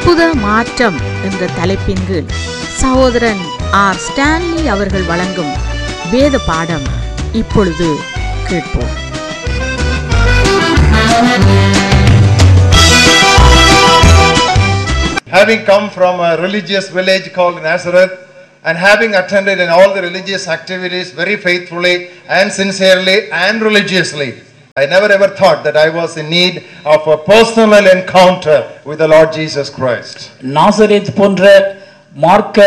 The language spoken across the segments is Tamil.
அற்புத மாற்றம் என்ற தலைப்பின் கீழ் சகோதரன் ஆர் ஸ்டான்லி அவர்கள் வழங்கும் வேத பாடம் இப்பொழுது கேட்போம் having come from a religious village called Nazareth and having attended in all the religious activities very faithfully and sincerely and religiously, I never ever thought that I was in need of a personal encounter with the Lord Jesus Christ. Nazareth போன்ற மார்க்க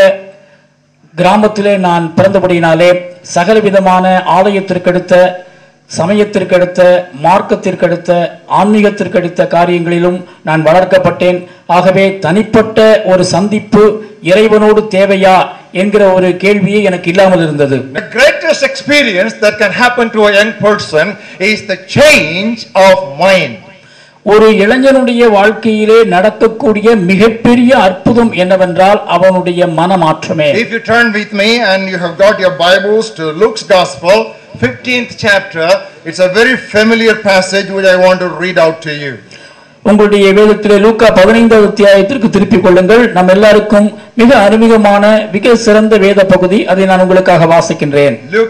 கிராமத்திலே நான் பிறந்தபடியினாலே சகலவிதமான ஆலயத்திற்கடுத்த சமயத்திற்கடுத்த மார்க்கத்திற்கடுத்த ஆன்மீகத்திற்கடுத்த காரியங்களிலும் நான் வளர்க்கப்பட்டேன் ஆகவே தனிப்பட்ட ஒரு சந்திப்பு இறைவனோடு தேவையா என்கிற ஒரு கேள்வியே எனக்கு இல்லாமல் இருந்தது The greatest experience that can happen to a young person is the change of mind. ஒரு இளைஞனுடைய வாழ்க்கையிலே நடக்கக்கூடிய மிகப்பெரிய அற்புதம் என்னவென்றால் அவனுடைய மனமாற்றமே If you turn with me and you have got your Bibles to Luke's Gospel, 15th chapter, it's a very familiar passage which I want to read out to you. உங்களுடைய வேதத்திலே லூக்கா பதினைந்தாவது அத்தியாயத்திற்கு திருப்பிக் கொள்ளுங்கள் நம்ம எல்லாருக்கும் மிக அறிமுகமான மிக சிறந்த வேத பகுதி அதை நான் உங்களுக்காக வாசிக்கின்றேன் Luke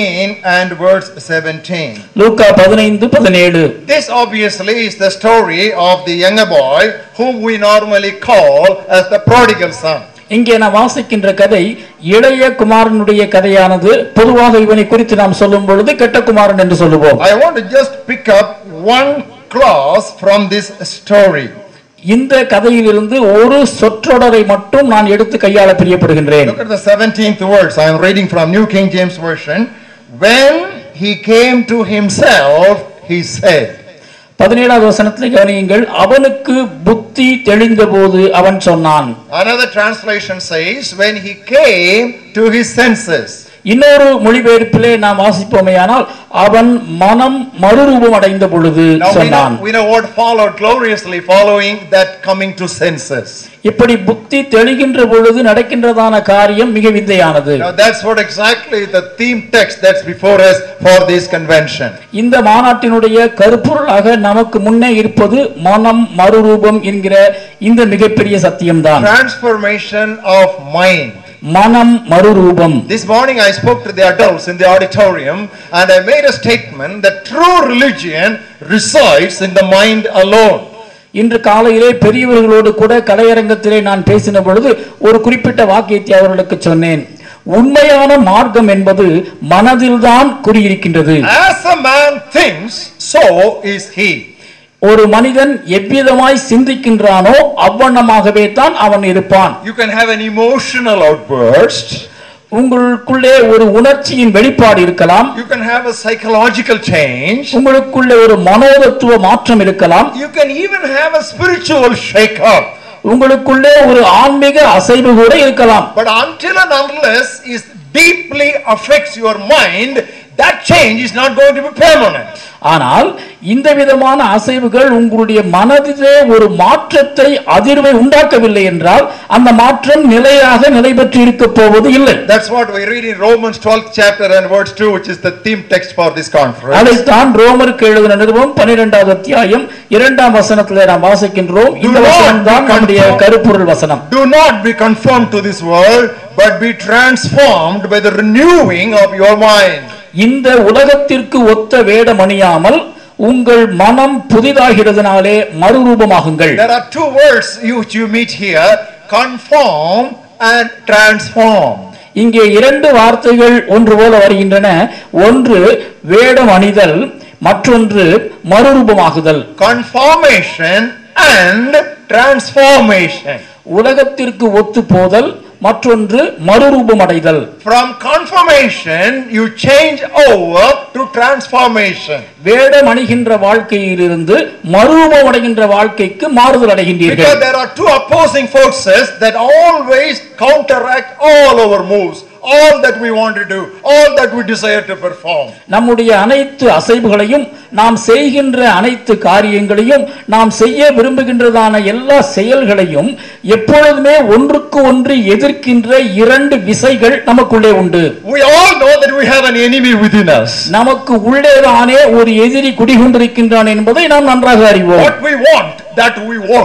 15 and verse 17. லூக்கா பதினைந்து பதினேழு This obviously is the story of the younger boy whom we normally call as the prodigal son. இங்கே நான் வாசிக்கின்ற கதை இளைய குமாரனுடைய கதையானது பொதுவாக இவனை குறித்து நாம் சொல்லும் பொழுது கெட்ட குமாரன் என்று சொல்லுவோம் I want to just pick up one clause from this story. இந்த கதையிலிருந்து ஒரு சொற்றொடரை மட்டும் நான் எடுத்து கையாள பிரியப்படுகின்றேன் Look at the 17th verse. I am reading from New King James Version. When he came to himself, he said, பதினேழாவது வசனத்தில் கவனியுங்கள் அவனுக்கு புத்தி தெளிந்தபோது அவன் சொன்னான் Another translation says, when he came to his senses. இன்னொரு மொழிபெயர்ப்பிலே நாம் வாசிப்போமேயானால் அவன் மனம் மறுரூபம் அடைந்த பொழுது Now we சொன்னான் know, we know what followed gloriously following that coming to senses. இப்படி புத்தி தெளிகின்ற பொழுது நடக்கின்றதான காரியம் மிக விந்தையானது Now that's what exactly the theme text that's before us for this convention. இந்த மாநாட்டினுடைய கருப்பொருளாக நமக்கு முன்னே இருப்பது மனம் மறுரூபம் என்கிற இந்த மிகப்பெரிய சத்தியம்தான் Transformation of mind. மனம் மறுரூபம் This morning I spoke to the adults in the auditorium and I made a statement that true religion resides in the mind alone. இன்று காலையிலே பெரியவர்களோடு கூட கலையரங்கத்திலே நான் பேசின பொழுது ஒரு குறிப்பிட்ட வாக்கியத்தை அவர்களுக்கு சொன்னேன் உண்மையான மார்க்கம் என்பது மனதில்தான் குறியிருக்கின்றது As a man thinks, so is he. ஒரு மனிதன் எவ்விதமாய் சிந்திக்கின்றானோ அவ்வண்ணமாகவே தான் அவன் இருப்பான் You can have an emotional outburst. உங்களுக்குள்ளே ஒரு உணர்ச்சியின் வெளிப்பாடு இருக்கலாம் You can have a psychological change. உங்களுக்குள்ளே ஒரு மனோதத்துவ மாற்றம் இருக்கலாம் You can even have a spiritual shake-up. உங்களுக்குள்ளே ஒரு ஆன்மீக அசைவு கூட இருக்கலாம் But until and unless it deeply affects your mind, that change is not going to be permanent. ஆனால் இந்த விதமான அசைவுகள் உங்களுடைய மனதிலே ஒரு மாற்றத்தை அதிர்வை உண்டாக்கவில்லை என்றால் அந்த மாற்றம் நிலையாக நிலை பெற்று இருக்க போவது இல்லை That's what we read in Romans 12th chapter and verse 2, which is the theme text for this conference. அதைத்தான் ரோமருக்கு எழுதின நிருபம் பன்னிரெண்டாவது அத்தியாயம் இரண்டாம் வசனத்திலே நாம் வாசிக்கின்றோம் இந்த வசனம் தான் நம்முடைய கருப்பொருள் வசனம் Do not be conformed to this world, but be transformed by the renewing of your mind. இந்த உலகத்திற்கு ஒத்த வேடம் அணியாமல் உங்கள் மனம் புதிதாகிறதுனாலே மறுரூபமாகுங்கள் There are two words which you meet here conform and transform. இங்கே இரண்டு வார்த்தைகள் ஒன்று போல வருகின்றன ஒன்று வேடம் அணிதல் மற்றொன்று மறுரூபமாகுதல் Conformation and transformation. உலகத்திற்கு ஒத்து போதல் மற்றொன்று மறுரூபம் அடைதல் From conformation, you change over to transformation. வேடம் அணிகின்ற வாழ்க்கையிலிருந்து மறுரூபம் அடைகின்ற வாழ்க்கைக்கு மாறுதல் Because அடைகின்றீர்கள் there are two opposing forces that always counteract all our moves, all that we want to do, all that we desire to perform. நம்முடைய அனைத்து அசைவுகளையும் நாம் செய்கின்ற அனைத்து காரியங்களையும் நாம் செய்ய விரும்புகின்றதான எல்லா செயல்களையும் எப்பொழுதுமே ஒன்றுக்கு ஒன்று எதிர்க்கின்ற இரண்டு விசைகள் நமக்குள்ளே உண்டு We all know that we have an enemy within us. நமக்கு உள்ளேதானே ஒரு எதிரி குடிகொண்டிருக்கின்றான் என்பதை நாம் நன்றாக அறிவோம் What we want, that we want.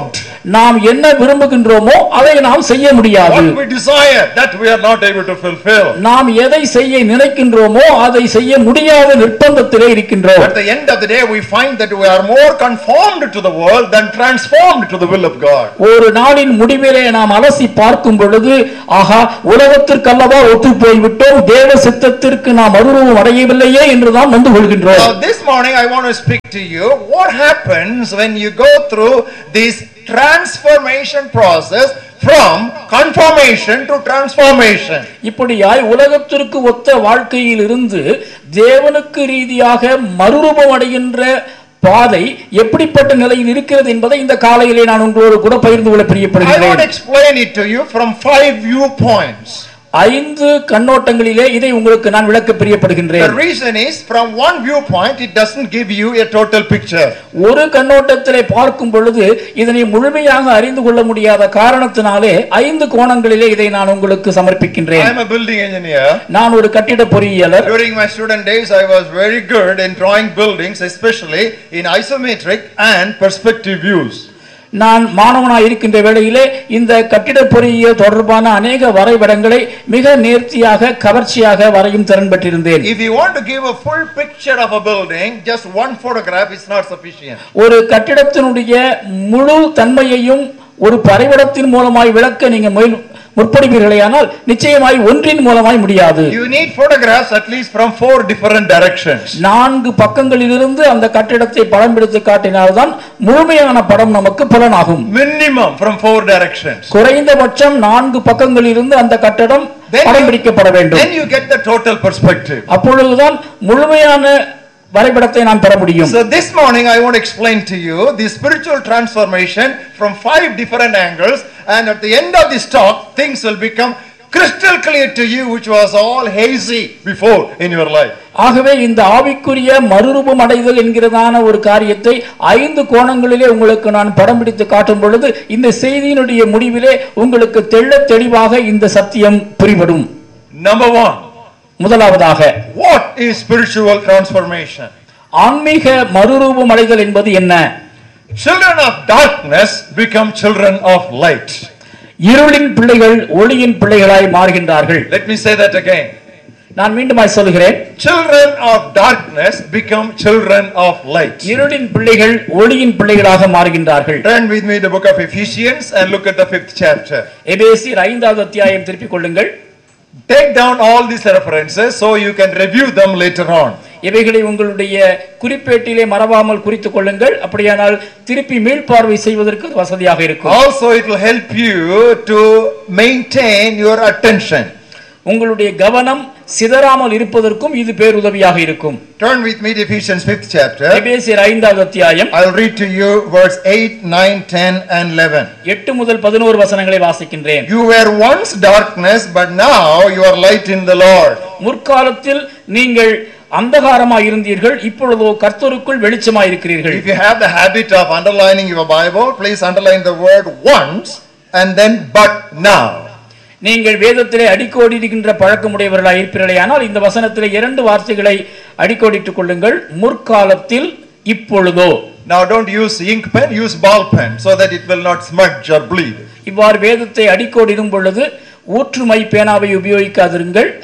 நாம் என்ன விரும்புகின்றோமோ அதை நாம் செய்ய முடியாது What we desire, that we are not able to fulfill. நாம் எதை செய்ய நினைக்கின்றோமோ அதை செய்ய முடியாத நிர்பந்தத்திலே இருக்கின்றோம் At the end of the day, we find that we are more conformed to the world than transformed to the will of God. ஒரு நாளின் முடிவிலே நாம் அலசி பார்க்கும் பொழுது ஆஹா உலகத்திற்கல்லவா ஒத்து போய்விட்டோம் தேவ சித்தத்திற்கு நாம் அருவம் அடையவில்லையே என்றுதான் வந்து கொள்கின்றோம் Now, this morning I want to speak to you. What happens when you go through this transformation process from conformation to transformation? இப்படியாய் உலகத்திற்கு ஒத்த வாழ்க்கையில் இருந்து தேவனுக்கு ரீதியாக மறுரூபம் அடைகின்ற பாதை எப்படிப்பட்ட நிலையில் இருக்கிறது என்பதை இந்த காலையிலே நான் உங்களோடு கூட பகிர்ந்து கொள்ள I want to பிரியப்படுகிறேன் explain it to you from five viewpoints. ஐந்து கண்ணோட்டங்களிலே இதை உங்களுக்கு நான் விளக்க The பிரியப்படுகின்றேன் reason is from one viewpoint, it doesn't give you a total picture. ஒரு கண்ணோட்டத்திலே பார்க்கும் பொழுது இதனை முழுமையாக அறிந்து கொள்ள முடியாத காரணத்தினாலே ஐந்து கோணங்களிலே இதை நான் உங்களுக்கு I சமர்ப்பிக்கின்றேன் am a building engineer. நான் ஒரு கட்டிட பொறியியலர் During my student days, I was very good in drawing buildings, especially in isometric and perspective views. நான் மாணவனாய் இருக்கின்ற வேளையிலே இந்த கட்டிட பொறியியல் தொடர்பான அநேக வரைபடங்களை மிக நேர்த்தியாக கவர்ச்சியாக வரையும் திறன் பெற்றிருந்தேன் If you want to give a full picture of a building, just one photograph is not sufficient. ஒரு கட்டிடத்தினுடைய முழு தன்மையையும் ஒரு வரைபடத்தின் மூலமாய் விளக்க நீங்க முயல் முற்படுவீர்களேயானால் நிச்சயமாய் ஒன்றின் மூலமாய் முடியாது You need photographs at least from four different directions. நான்கு பக்கங்களிலிருந்து அந்த கட்டிடத்தை படம் பிடித்து காட்டினால்தான் முழுமையான படம் நமக்கு புலனாகும் Minimum from four directions. குறைந்தபட்சம் நான்கு பக்கங்களிலிருந்து அந்த கட்டடம் Then படம் you- பிடிக்கப்பட வேண்டும் Then you get the total perspective. அப்பொழுதுதான் முழுமையான வரைபடத்தை நாம் பெற முடியும் So this morning I want to explain to you the spiritual transformation from five different angles and at the end of this talk things will become crystal clear to you which was all hazy before in your life. ஆகவே இந்த ஆவிக்குரிய மறுரூபம் அடைதல் என்கிறதான ஒரு காரியத்தை ஐந்து கோணங்களிலே உங்களுக்கு நான் படம் பிடித்து காட்டும் பொழுது இந்த செய்தியினுடைய முடிவிலே உங்களுக்கு தெள்ளத் தெளிவாக இந்த சத்தியம் புரிபடும் Number one, முதலாவதாக what is spiritual transformation? ஆன்மீக மறுரூபம் அடைதல் என்பது என்ன Children of darkness become children of light. இருளின் பிள்ளைகள் ஒளியின் பிள்ளைகளாய் மாறுகின்றார்கள் Let me say that again. நான் மீண்டுமாய் சொல்கிறேன் Children of darkness become children of light. இருளின் பிள்ளைகள் ஒளியின் பிள்ளைகளாக மாறுகின்றார்கள் Turn with me to the book of Ephesians and look at the fifth chapter. எபேசியர் ஐந்தாவது அத்தியாயம் திருப்பிக் கொள்ளுங்கள் Take down all these references so you can review them later on. இவைகளை உங்களுடைய குறிப்பேட்டிலே மறவாமல் குறித்துக் கொள்ளுங்கள் அப்படியானால் திருப்பி மீள்பார்வை செய்வதற்கு அது வசதியாக இருக்கும் Also, it will help you to maintain your attention. உங்களுடைய கவனம் சிதறாமல் இருப்பதற்கும் இது பேருதவியாக இருக்கும் Turn with me to Ephesians 5th chapter. எபேசியர் ஐந்தாவது அத்தியாயம் I'll read to you verse 8, 9, 10, and 11. எட்டு முதல் பதினோரு வசனங்களை வாசிக்கின்றேன் You were once darkness, but now you are light in the Lord. முற்காலத்தில் நீங்கள் அந்தகாரமாய் இருந்தீர்கள் இப்பொழுதோ கர்த்தருக்குள் வெளிச்சமாய் இருக்கிறீர்கள் If you have the habit of underlining your Bible, please underline the word once and then but now. நீங்கள் வேதத்திலே அடிக்கோடிடுகின்ற பழக்கமுடையவர்களாய் இருப்பீர்களேயானால் இந்த வசனத்திலே இரண்டு வார்த்தைகளை அடிக்கோடிட்டுக் கொள்ளுங்கள் முற்காலத்தில் இப்பொழுதோ Now don't use ink pen, use ball pen so that it will not smudge or bleed. இவ்வாறு வேதத்தை அடிக்கோடிடும் பொழுது ஊற்றுமை பேனாவை உபயோகிக்காதிருங்கள்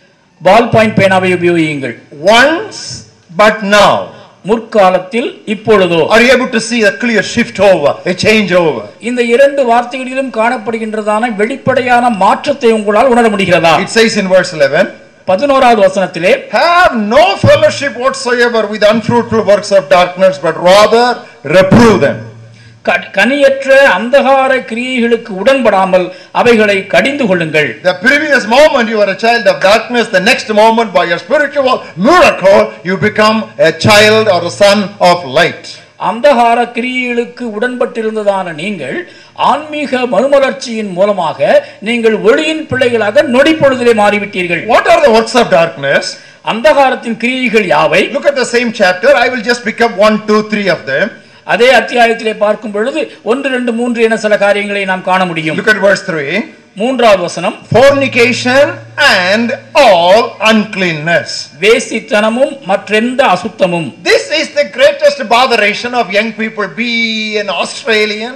பால் பாயிண்ட் பேனாவை உபயோகியுங்கள் Once but now. முற்காலத்தில் இப்பொழுதோ Are you able to see a clear shift over, a change over? இந்த இரண்டு வார்த்தைகளிலும் காணப்படுகின்றதான வெளிப்படையான மாற்றத்தை உங்களால் உணர முடிகிறதா It says in verse 11, பதினோராவது வசனத்திலே Have no fellowship whatsoever with unfruitful works of darkness, but rather reprove them. க- கனியற்ற அந்தகார கிரியைகளுக்கு உடன்படாமல் அவைகளை கடிந்து கொள்ளுங்கள் The previous moment you were a child of darkness, the next moment by a spiritual miracle, you become a child or a son of light. அந்தகார கிரியைகளுக்கு உடன்பட்டிருந்ததான நீங்கள் ஆன்மீக மறுமலர்ச்சியின் மூலமாக நீங்கள் ஒளியின் பிள்ளைகளாக நொடிப்பொழுதிலே மாறிவிட்டீர்கள் What are the works of darkness? அந்தகாரத்தின் கிரியைகள் யாவை Look at the same chapter. I will just pick up one, two, three of them. அதே அத்தியாயத்திலே பார்க்கும் பொழுது ஒன்று ரெண்டு மூன்று என சில காரியங்களை நாம் காண முடியும் Look at verse 3. மூன்றாவது வசனம் Fornication and all uncleanness. வேசித்தனமும் மற்றெந்த அசுத்தமும் This is the greatest botheration of young people. Be an Australian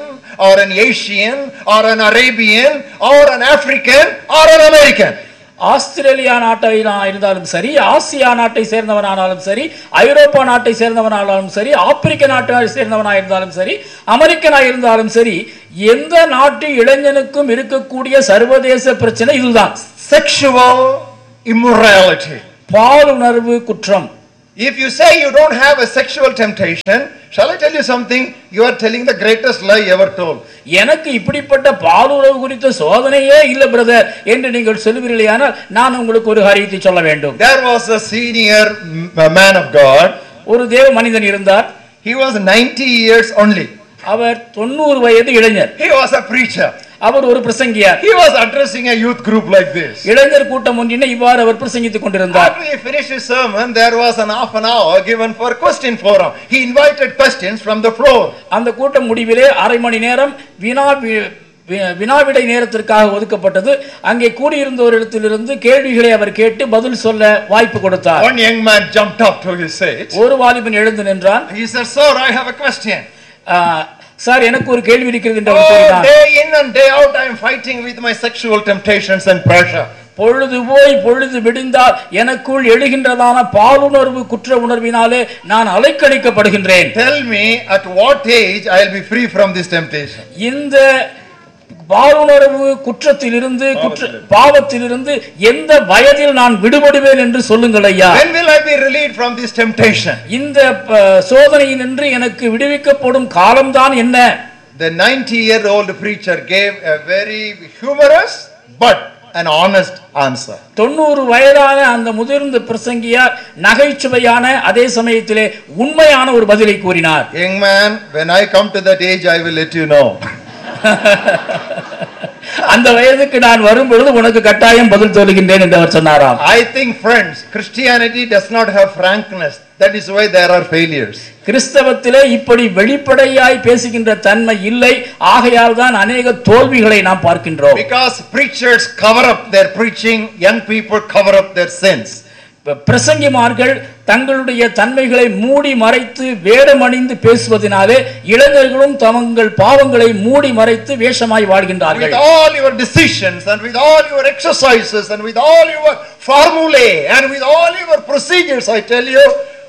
or an Asian or an Arabian or an African or an American. Australia நாட்டை இருந்தாலும் சரி ஆசியா நாட்டை சேர்ந்தவனானாலும் சரி ஐரோப்பா நாட்டை சேர்ந்தவனானாலும் சரி ஆப்பிரிக்க நாட்டை சேர்ந்தவனாக இருந்தாலும் சரி அமெரிக்கனாக இருந்தாலும் சரி எந்த நாட்டு இளைஞனுக்கும் இருக்கக்கூடிய சர்வதேச பிரச்சனை இதுதான் Sexual immorality. பாலுணர்வு குற்றம் If you say you don't have a sexual temptation, shall I tell you something? You are telling the greatest lie ever told. எனக்கு இப்படிப்பட்ட பாலுறவு குறித்த சோதனையே இல்லை பிரதர் என்று நீங்கள் சொல்லுவீர்களேயானால் நான் உங்களுக்கு ஒரு காரியத்தை சொல்ல வேண்டும் There was a senior m- man of God. ஒரு தேவ மனிதன் இருந்தார் He was 90 years only. அவர் தொண்ணூறு வயது இளைஞர் He was a preacher. அவர் ஒரு பிரசங்கியார் He was addressing a youth group like this. இளைஞர் கூட்டம் ஒன்றினை இவ்வாறு அவர் பிரசங்கித்துக் கொண்டிருந்தார் After he finished his sermon, there was an half an hour given for question forum. He invited questions from the floor. அந்த கூட்டம் முடிவிலே அரை மணி நேரம் வினா வி- வி- வினாவிடை நேரத்திற்காக ஒதுக்கப்பட்டது அங்கே கூடியிருந்தவரிடத்திலிருந்து கேள்விகளை அவர் கேட்டு பதில் சொல்ல வாய்ப்பு கொடுத்தார் One young man jumped up to his seat. ஒரு வாலிபன் எழுந்து நின்றான் He said, Sir, I have a question. "ஆ, சார் எனக்கு ஒரு கேள்வி இருக்கிறது என்று அவர் Oh, கூறினார் day in and day out, I am fighting with my sexual temptations and pressure. பொழுது போய் பொழுது விடிந்தால் எனக்குள் எழுகின்றதான பாலுணர்வு குற்ற உணர்வினாலே நான் அலைக்கழிக்கப்படுகின்றேன் Tell me at what age I will be free from this temptation. இந்த பாலுணர்வு குற்றத்திலிருந்து குற்ற பாவத்திலிருந்து எந்த வயதில் நான் விடுபடுவேன் என்று சொல்லுங்கள் ஐயா When will I be relieved from this temptation? இந்த ப- சோதனையினின்று எனக்கு விடுவிக்கப்படும் காலம்தான் என்ன The 90 year old preacher gave a very humorous but an honest answer. தொண்ணூறு வயதான அந்த முதிர்ந்த பிரசங்கியார் நகைச்சுவையான அதே சமயத்திலே உண்மையான ஒரு பதிலை கூறினார் Young man, when I come to that age, I will let you know. அந்த வயதுக்கு நான் வரும் பொழுது உனக்கு கட்டாயம் பதில் சொல்லுகின்றேன் என்று அவர் சொன்னாராம் I think, friends, Christianity does not have frankness. That is why there are failures. கிறிஸ்தவத்திலே இப்படி வெளிப்படையாய் பேசுகின்ற தன்மை இல்லை ஆகையால் தான் அநேக தோல்விகளை நாம் பார்க்கின்றோம் Because preachers cover up their preaching, young people cover up their sins. இப்ப பிரசங்கிமார்கள் தங்களுடைய தன்மைகளை மூடி மறைத்து வேடமணிந்து பேசுவதனாலே இளைஞர்களும் தங்கள் பாவங்களை மூடி மறைத்து வேஷமாய் With வாழ்கின்றார்கள் all your decisions and with all your exercises and with all your formulae and with all your procedures, I tell you,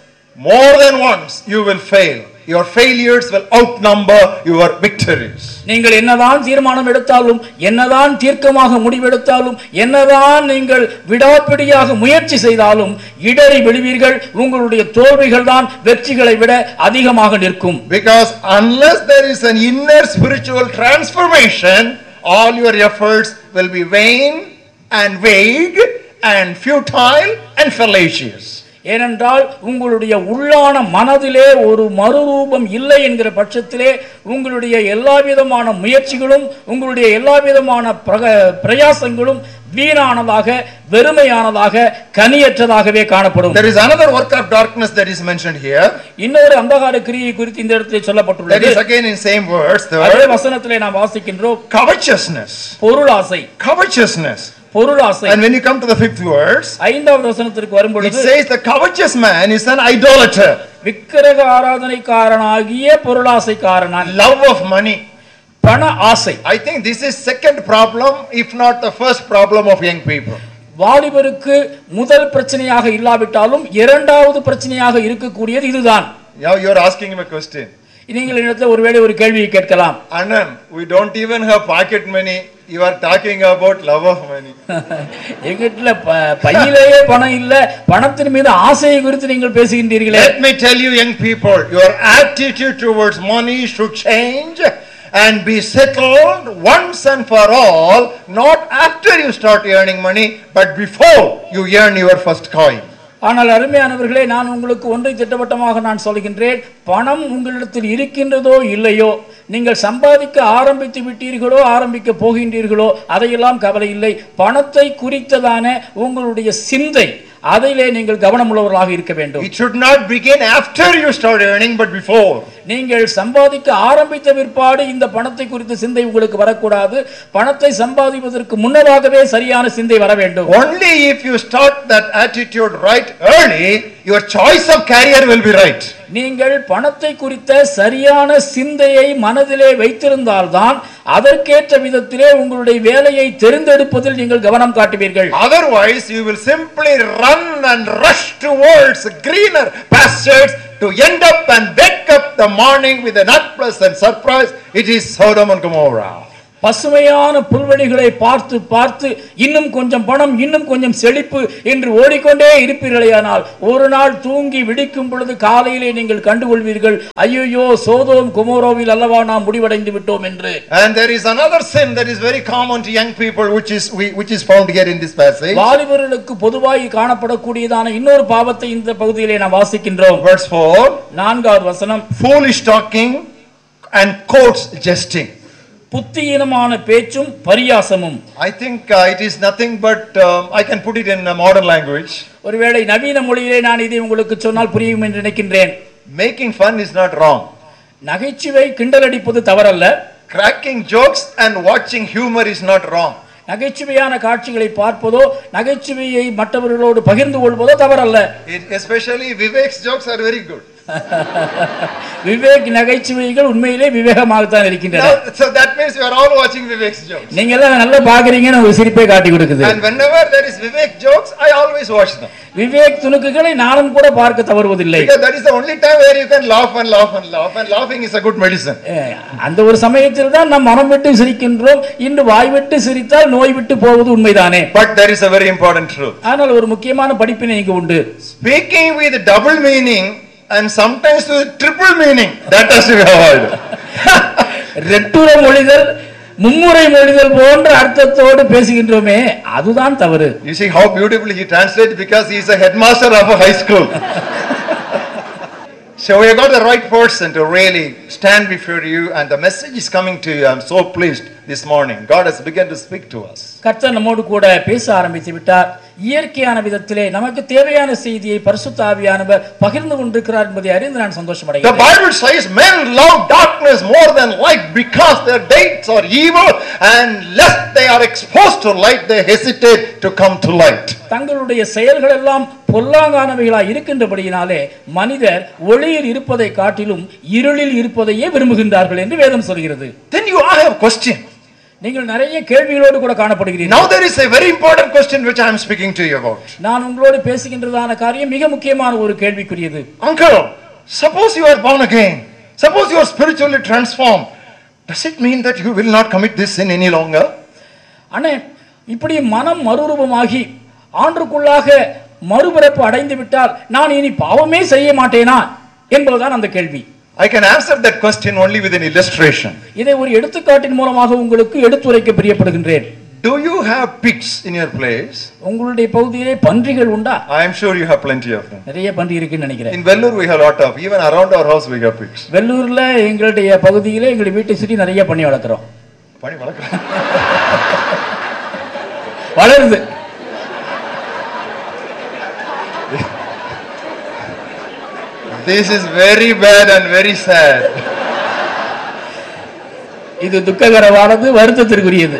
more than once you will fail. Your failures will outnumber your victories. நீங்கள் என்னதான் தீர்மானம் எடுத்தாலும் என்னதான் தீர்க்கமாக முடிவெடுத்தாலும் என்னதான் நீங்கள் விடாப்பிடியாக முயற்சி செய்தாலும் இடறி விடுவீர்கள் உங்களுடைய தோல்விகள் தான் வெற்றிகளை விட அதிகமாக நிற்கும் Because unless there is an inner spiritual transformation, all your efforts will be vain and vague and futile and fallacious. ஏனென்றால் உங்களுடைய உள்ளான மனதிலே ஒரு மறுரூபம் இல்லை என்கிற பட்சத்திலே உங்களுடைய எல்லா விதமான முயற்சிகளும் உங்களுடைய எல்லா விதமான பிரக- பிரயாசங்களும் வீணானதாக வெறுமையானதாக கனியற்றதாகவே காணப்படும் There is another work of darkness that is mentioned here. இன்னொரு அந்தகார கிரியை குறித்து இந்த இடத்திலே That சொல்லப்பட்டுள்ளது is again in same verse. அதே Third, வசனத்திலே நாம் வாசிக்கின்றோம் covetousness. பொருளாசை Covetousness. பொருளாசை And when you come to the fifth verse, ஐந்தாவது வசனத்திற்கு it வரும்பொழுது says the covetous man is an idolater, விக்கிரக ஆராதனைக்காரனாகிய பொருளாசைக்காரனான் love of money. பண ஆசை I think this is second problem, if not the first problem of young people. வாலிபருக்கு முதல் பிரச்சனையாக இல்லாவிட்டாலும் இரண்டாவது பிரச்சனையாக இருக்கக்கூடியது இதுதான் Now you are asking him a question. நீங்கள் இடத்துல ஒருவேளை ஒரு கேள்வியை கேட்கலாம் Anand, we don't even have pocket money. You are talking about love of money. எங்கிட்ட ப- பையிலேயே பணம் இல்ல பணத்தின் மீது ஆசையை குறித்து நீங்கள் பேசுகின்றீர்களே Let me tell you, young people, your attitude towards money should change and be settled once and for all, not after you start earning money, but before you earn your first coin. ஆனால் அருமையானவர்களே நான் உங்களுக்கு ஒன்றை திட்டவட்டமாக நான் சொல்கின்றேன் பணம் உங்களிடத்தில் இருக்கின்றதோ இல்லையோ நீங்கள் சம்பாதிக்க ஆரம்பித்து விட்டீர்களோ ஆரம்பிக்க போகின்றீர்களோ அதையெல்லாம் கவலை இல்லை பணத்தை குறித்ததான உங்களுடைய சிந்தை அதிலே நீங்கள் கவனமுள்ளவர்களாக இருக்க வேண்டும் It should not begin after you start earning, but before. நீங்கள் சம்பாதிக்க ஆரம்பித்த பிற்பாடு இந்த பணத்தை குறித்த சிந்தை உங்களுக்கு வரக்கூடாது பணத்தை சம்பாதிப்பதற்கு முன்னதாகவே சரியான சிந்தை வர வேண்டும் Only if you start that attitude right early, your choice of career will be right. நீங்கள் பணத்தை குறித்த சரியான சிந்தையை மனதிலே வைத்திருந்தால்தான் அதற்கேற்ற விதத்திலே உங்களுடைய வேலையை தெரிந்தெடுப்பதில் நீங்கள் கவனம் காட்டுவீர்கள் Otherwise, you will simply run and rush towards greener pastures to end up and wake up the morning with an unpleasant surprise. It is Sodom and Gomorrah. பசுமையான புல்வெளிகளை பார்த்து பார்த்து இன்னும் கொஞ்சம் பணம் இன்னும் கொஞ்சம் செழிப்பு என்று ஓடிக்கொண்டே இருப்பீர்களேயானால் ஒரு நாள் தூங்கி விடிக்கும் பொழுது காலையிலே நீங்கள் கண்டுகொள்வீர்கள் ஐயோ சோதோம் குமோரோவில் அல்லவா நாம் முடிவடைந்து விட்டோம் என்று And there is another sin that is very common to young people, which is we- which is found here in this passage. வாலிபர்களுக்கு பொதுவாய் காணப்படக்கூடியதான இன்னொரு பாவத்தை இந்த பகுதியிலே நாம் வாசிக்கின்றோம் Verse 4 நான்காவது வசனம் Foolish talking and coarse jesting. புத்தியீனமான பேச்சும் பரியாசமும் I think uh, it is nothing but, um, I can put it in a modern language. ஒருவேளை நவீன மொழியிலே நான் இதை உங்களுக்கு சொன்னால் புரியும் என்று நினைக்கின்றேன் Making fun is not wrong. நகைச்சுவை கிண்டலடிப்பது தவறல்ல Cracking jokes and watching humor is not wrong. நகைச்சுவையான காட்சிகளை பார்ப்பதோ நகைச்சுவையை மற்றவர்களோடு பகிர்ந்து கொள்வதோ தவறல்ல It, especially Vivek's jokes are very good. Vivek நகைச்சுவைகள் உண்மையிலே விவேகமாகத்தான் இருக்கின்றன Now, so that means you are all watching Vivek's jokes. நீங்க எல்லாம் நல்லா பாக்குறீங்கன்னு ஒரு சிரிப்பை காட்டி கொடுக்குது And whenever there is Vivek jokes, I always watch them. Vivek துணுக்குகளை நானும் கூட பார்க்க தவறுவதில்லை Because that is the only time where you can laugh and laugh and laugh. And laughing is a good medicine. அஹ், அந்த ஒரு சமயத்தில் தான் நாம் மனம் விட்டு சிரிக்கின்றோம் இன்று வாய் விட்டு சிரித்தால் நோய் விட்டு போவது உண்மைதானே But there is a very important truth. ஆனால் ஒரு முக்கியமான படிப்பினை இங்கு உண்டு Speaking with double meaning and sometimes with triple meaning, that has to be avoided. ரெட்டுர மொழிதல் மும்முறை மொழிதல் போன்ற அர்த்தத்தோடு பேசுகின்றோமே அதுதான் தவறு You see how beautifully he translates because he is a headmaster of a high school. so we have got the right person to really stand before you, and the message is coming to you. I'm so pleased this morning. God has begun to speak to us. கர்த்தர் நம்மோடு கூட பேச ஆரம்பித்து விட்டார் இயற்கையான விதத்திலே நமக்கு தேவையான செய்தியை பரிசுத்த ஆவியானவர் பகிர்ந்து கொண்டிருக்கிறார் என்பதை அறிந்து நான் The சந்தோஷமடைகிறேன் Bible says men love darkness more than light because their deeds are evil, and lest they are exposed to light, they hesitate to come to light. தங்களுடைய செயல்கள் எல்லாம் பொல்லாங்கானவைகளாய் இருக்கின்றபடியினாலே மனிதர் ஒளியில் இருப்பதை காட்டிலும் இருளில் இருப்பதையே விரும்புகின்றார்கள் என்று வேதம் சொல்கிறது Then you I have a question. நீங்கள் நிறைய கேள்விகளோடு கூட காணப்படுகிறீர்கள் Now there is a very important question which I am speaking to you about. நான் உங்களோடு பேசுகின்றதான காரியம் மிக முக்கியமான ஒரு கேள்விக்குரியது Uncle, suppose you are born again. Suppose you are spiritually transformed. Does it mean that you will not commit this sin any longer? அண்ணே இப்படி மனம் மறுரூபமாகி ஆண்டுக்குள்ளாக மறுபிறப்பு அடைந்து விட்டால் நான் இனி பாவமே செய்ய மாட்டேனா என்பதுதான் அந்த கேள்வி I can answer that question only with an illustration. இதை ஒரு எடுத்துக்காட்டின் மூலமாக உங்களுக்கு எடுத்துரைக்க பிரியப்படுகின்றேன் Do you have pigs in your place? உங்களுடைய பகுதியிலே பன்றிகள் உண்டா I am sure you have plenty of them. நிறைய பன்றி இருக்குன்னு நினைக்கிறேன் In Vellore we have a lot of, even around our house we have pigs. வெள்ளூர்ல எங்களுடைய பகுதியிலே எங்களுடைய வீட்டை சுற்றி நிறைய பண்ணி வளர்க்குறோம் பண்ணி வளர்க்கலாம். வளருது This is very bad and very sad. இது துக்ககரமானது வருத்தத்திற்குரியது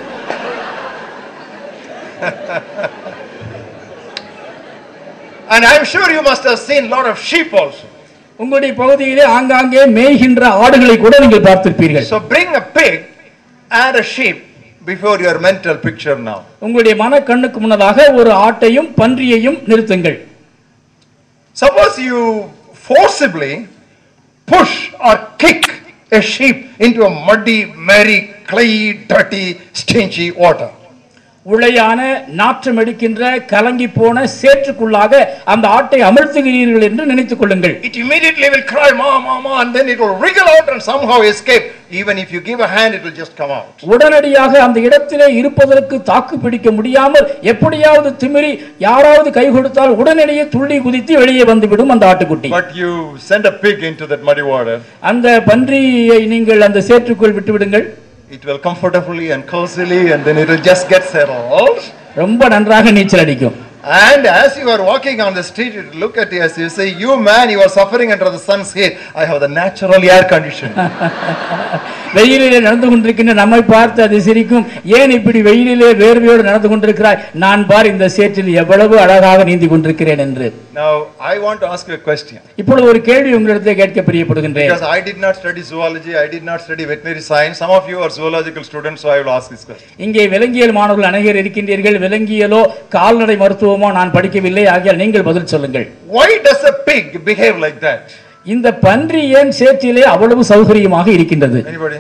And I am sure you must have seen lot of sheep also. உங்களுடைய பகுதியிலே ஆங்காங்கே மேய்கின்ற ஆடுகளை கூட நீங்கள் பார்த்திருப்பீர்கள் So bring a pig and a sheep before your mental picture now. உங்களுடைய மன கண்ணுக்கு முன்னதாக ஒரு ஆட்டையும் பன்றியையும் நிறுத்துங்கள் Suppose you forcibly push or kick a sheep into a muddy, merry, clayey, dirty, stingy water. உளையான நாற்றம் எடுக்கின்ற கலங்கி போன சேற்றுக்குள்ளாக அந்த ஆட்டை அமர்த்துகிறீர்கள் என்று நினைத்துக் கொள்ளுங்கள் It immediately will cry, ma, ma, ma, and then it will wriggle out and somehow escape. Even if you give a hand, it will just come out. உடனடியாக அந்த இடத்திலே இருப்பதற்கு தாக்கு பிடிக்க முடியாமல் எப்படியாவது திமிரி யாராவது கை கொடுத்தால் உடனடியே துள்ளி குதித்து வெளியே வந்துவிடும் அந்த ஆட்டுக்குட்டி But you send a pig into that muddy water, அந்த பன்றியை நீங்கள் அந்த சேற்றுக்குள் விட்டு விடுங்கள் it will comfortably and cozily, and then it will just get settled. ரொம்ப நன்றாக நீச்சல் அடிக்கும் And as you are walking on the street, you look at you as you say, You man, you are suffering under the sun's heat. I have the natural air conditioning. வெயிலிலே நடந்து கொண்டிருக்கின்ற நம்மை பார்த்து அது சிரிக்கும் ஏன் இப்படி வெயிலிலே வேர்வையோடு நடந்து கொண்டிருக்கிறாய் நான் பார் இந்த சேற்றில் எவ்வளவு அழகாக நீந்தி கொண்டிருக்கிறேன் என்று Now, I want to ask you a question. இப்பொழுது ஒரு கேள்வி உங்களிடத்தில் கேட்க பிரியப்படுகின்றேன் Because I did not study zoology, I did not study veterinary science. Some of you are zoological students, so I will ask this question. இங்கே விலங்கியல் மாணவர்கள் அநேகர் இருக்கின்றீர்கள் விலங்கியலோ கால்நடை மருத்துவமோ நான் படிக்கவில்லை ஆகியால் நீங்கள் பதில் சொல்லுங்கள் Why does a pig behave like that? இந்த பன்றி ஏன் சேற்றிலே அவ்வளவு சௌகரியமாக இருக்கின்றது Anybody?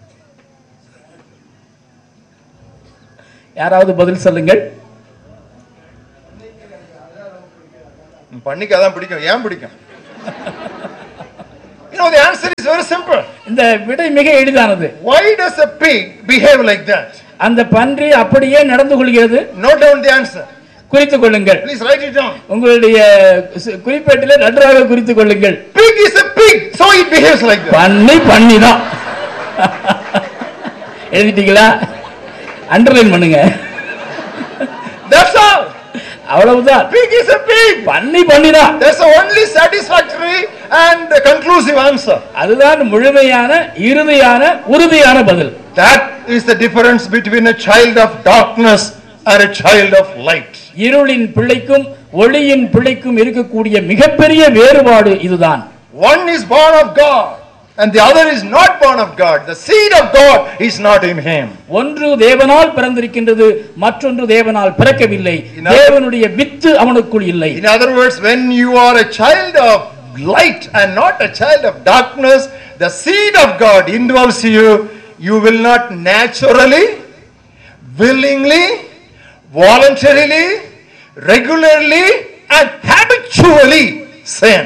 யாராவது பதில் சொல்லுங்கள் ம், பண்ணிக்கு அதான் பிடிக்கும் ஏன் பிடிக்கும் You know, the answer is very simple. இந்த விடை மிக எளிதானது Why does a pig behave like that? அந்த பன்றி அப்படியே நடந்து கொள்கிறது Note down the answer. குறித்துக் கொள்ளுங்கள் Please write it down. உங்களுடைய சு- குறிப்பேட்டிலே நன்றாக குறித்துக் கொள்ளுங்கள் Pig is a pig, so it behaves like that. பண்ணி பண்ணி தான் எழுதிட்டீங்களா அண்டர்லைன் பண்ணுங்க That's all. அவ்வளவுதான் Pig is a pig. பண்ணி பண்ணி தான் That's the only satisfactory and conclusive answer. அதுதான் முழுமையான இறுதியான உறுதியான பதில் That is the difference between a child of darkness and a child of light. இருளின் பிள்ளைக்கும் ஒளியின் பிள்ளைக்கும் இருக்கக்கூடிய மிகப்பெரிய வேறுபாடு இதுதான் One is born of God and the other is not born of God. The seed of God is not in him. ஒன்று தேவனால் பிறந்திருக்கின்றது மற்றொன்று தேவனால் பிறக்கவில்லை In other- தேவனுடைய வித்து அவனுக்குள் இல்லை In other words, when you are a child of light and not a child of darkness, the seed of God indwells you. You will not naturally, willingly, voluntarily, regularly, and habitually sin.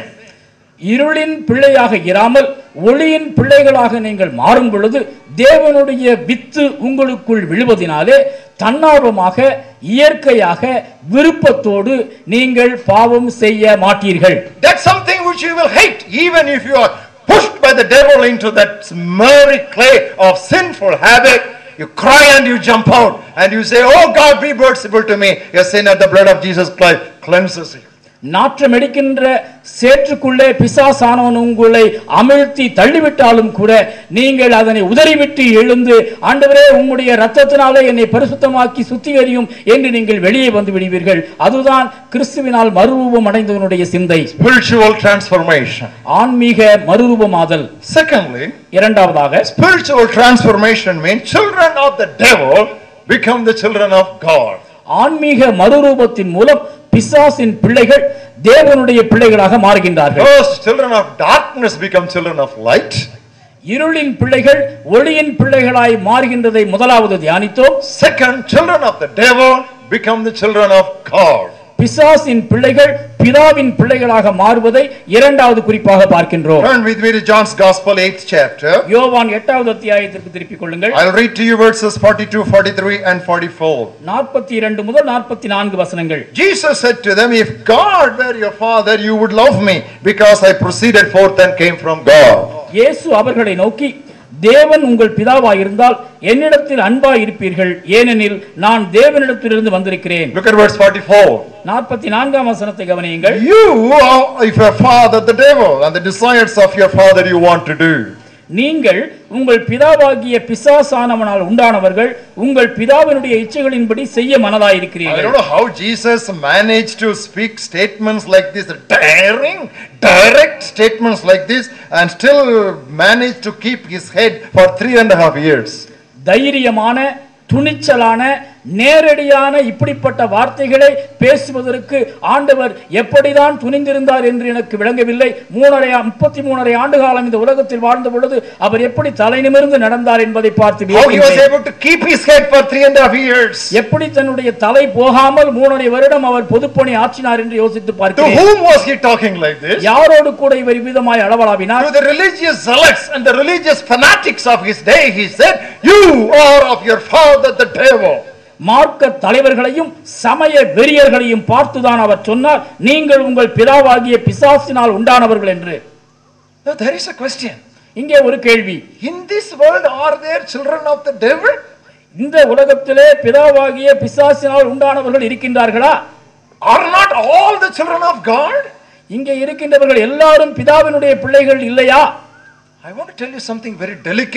இருளின் பிள்ளையாக இராமல் ஒளியின் பிள்ளைகளாக நீங்கள் மாறும் பொழுது தேவனுடைய வித்து உங்களுக்குள் விழுவதினாலே தன்னார்வமாக இயற்கையாக விருப்பத்தோடு நீங்கள் பாவம் செய்ய மாட்டீர்கள் That's something which you will hate, even if you are pushed by the devil into that murky clay of sinful habit. You cry and you jump out and you say, Oh God, be merciful to me. Your sin at the blood of Jesus Christ cleanses you. நாற்றம் எடுக்கின்ற சேற்றுக்குள்ளே பிசாசானவன் உங்களை அமிழ்த்தி தள்ளிவிட்டாலும் கூட நீங்கள் அதனை உதறிவிட்டு எழுந்து ஆண்டவரே உம்முடைய ரத்தத்தினாலே என்னை பரிசுத்தமாக்கி சுத்திகரியும் என்று நீங்கள் வெளியே வந்து விடுவீர்கள் அதுதான் கிறிஸ்துவினால் மறுரூபம் அடைந்தவனுடைய சிந்தை Spiritual transformation. ஆன்மீக மறுரூபமாதல் Secondly, இரண்டாவதாக spiritual transformation means children of the devil become the children of God. ஆன்மீக மறுரூபத்தின் மூலம் பிசாசின் பிள்ளைகள் தேவனுடைய பிள்ளைகளாக மாறுகின்றார்கள் First, children of darkness become children of light. இருளின் பிள்ளைகள் ஒளியின் பிள்ளைகளாய் மாறுகின்றதை முதலாவது தியானித்தோம் Second, children of the devil become the children of God. பிசாசின் பிள்ளைகள் பிதாவின் பிள்ளைகளாக மாறுவதை இரண்டாவது குறிப்பாக பார்க்கின்றோம் Turn with me to John's Gospel, 8th chapter. யோவான் எட்டாவது அத்தியாயத்திற்கு திருப்பிக் கொள்ளுங்கள் I'll read to you verses 42, 43, and 44. நாற்பத்தி இரண்டு முதல் நாற்பத்தி நான்கு வசனங்கள் Jesus said to them, If God were your father, you would love me, because I proceeded forth and came from God. இயேசு அவர்களை நோக்கி தேவன் உங்கள் பிதாவாயிருந்தால் என்னிடத்தில் அன்பாய் இருப்பீர்கள் ஏனெனில் நான் தேவனிடத்திலிருந்து வந்திருக்கிறேன் Look at verse 44. நாற்பத்தி நான்காம் வசனத்தை கவனியுங்கள் You are, if your father, the devil, and the desires of your father you want to do. நீங்கள் உங்கள் பிதாவாகிய பிசாசானவனால் உண்டானவர்கள் உங்கள் பிதாவினுடைய இச்சைகளின்படி செய்ய I மனதாயிருக்கிறீர்கள் don't know how Jesus managed to speak statements like this, daring, direct statements like this, and still managed to keep his head for three and a half years. தைரியமான துணிச்சலான நேரடியான இப்படிப்பட்ட வார்த்தைகளை பேசுவதற்கு ஆண்டவர் எப்படிதான் துணிந்திருந்தார் என்று எனக்கு விளங்கவில்லை மூணரை முப்பத்தி மூணரை ஆண்டு காலம் இந்த உலகத்தில் வாழ்ந்த பொழுது அவர் எப்படி தலை நிமிர்ந்து நடந்தார் என்பதை பார்த்து How he was வியக்கின்றேன். able to keep his head for three and a half years. எப்படி தன்னுடைய தலை போகாமல் மூணரை வருடம் அவர் பொதுப்பணி ஆற்றினார் என்று யோசித்து To பார்க்கிறேன் whom was he talking like this? யாரோடு கூட இவர் விதமாய் அளவலாவினார் To the religious zealots and the religious fanatics of his day, he said, You are of your father the devil. மார்க்க தலைவர்களையும் சமய வெறியர்களையும் பார்த்துதான் அவர் சொன்னார் நீங்கள் உங்கள் பிதாவாகிய பிசாசினால் உண்டானவர்கள் என்று Now there is a question. இங்கே ஒரு கேள்வி In this world, are there children of the devil? இந்த உலகத்திலே பிதாவாகிய பிசாசினால் உண்டானவர்கள் இருக்கின்றார்களா Are not all the children of God? இங்கே இருக்கின்றவர்கள் எல்லாரும் பிதாவினுடைய பிள்ளைகள் இல்லையா I want to tell you something very delicate